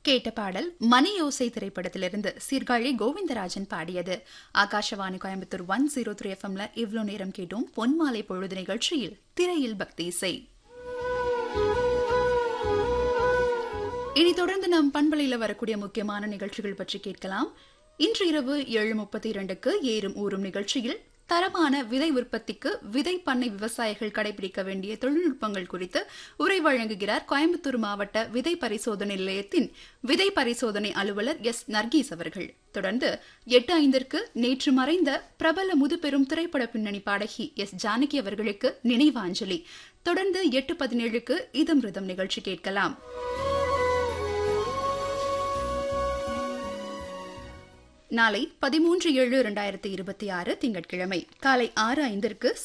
கேட்ட பாடல் மணியோசை திரைப்படத்திலிருந்து சீர்காழி கோவிந்தராஜன் பாடியது Akashvani Coimbatore one zero three எஃப்எம்ல இவ்வளோ நேரம் கேட்டோம் பொன்மாலை பொழுது நிகழ்ச்சியில் திரையில் பக்தி இசை இனி தொடர்ந்து நம் பண்பலையில வரக்கூடிய முக்கியமான நிகழ்ச்சிகள் பற்றி கேட்கலாம் இன்று இரவு ஏழு முப்பத்தி இரண்டுக்கு ஏறும் ஊறும் நிகழ்ச்சியில் தரமான விதை உற்பத்திக்கு விதை பண்ணை விவசாயிகள் கடைபிடிக்க வேண்டிய தொழில்நுட்பங்கள் குறித்து உரை வழங்குகிறார் கோயம்புத்தூர் மாவட்ட விதை பரிசோதனை நிலையத்தின் விதை பரிசோதனை அலுவலர் எஸ் நர்கீஸ் அவர்கள் தொடர்ந்து எட்டு ஐந்திற்கு நேற்று மறைந்த பிரபல முதுபெரும் திரைப்பட பின்னணி பாடகி எஸ் ஜானகி அவர்களுக்கு நினைவாஞ்சலி தொடர்ந்து எட்டு பதினேழுக்கு இதம் ரிதம் நிகழ்ச்சி கேட்கலாம் நாளை பதிமூன்று ஏழு இரண்டாயிரத்தி இருபத்தி ஆறு திங்கட்கிழமை காலை ஆறு ஐந்திற்கு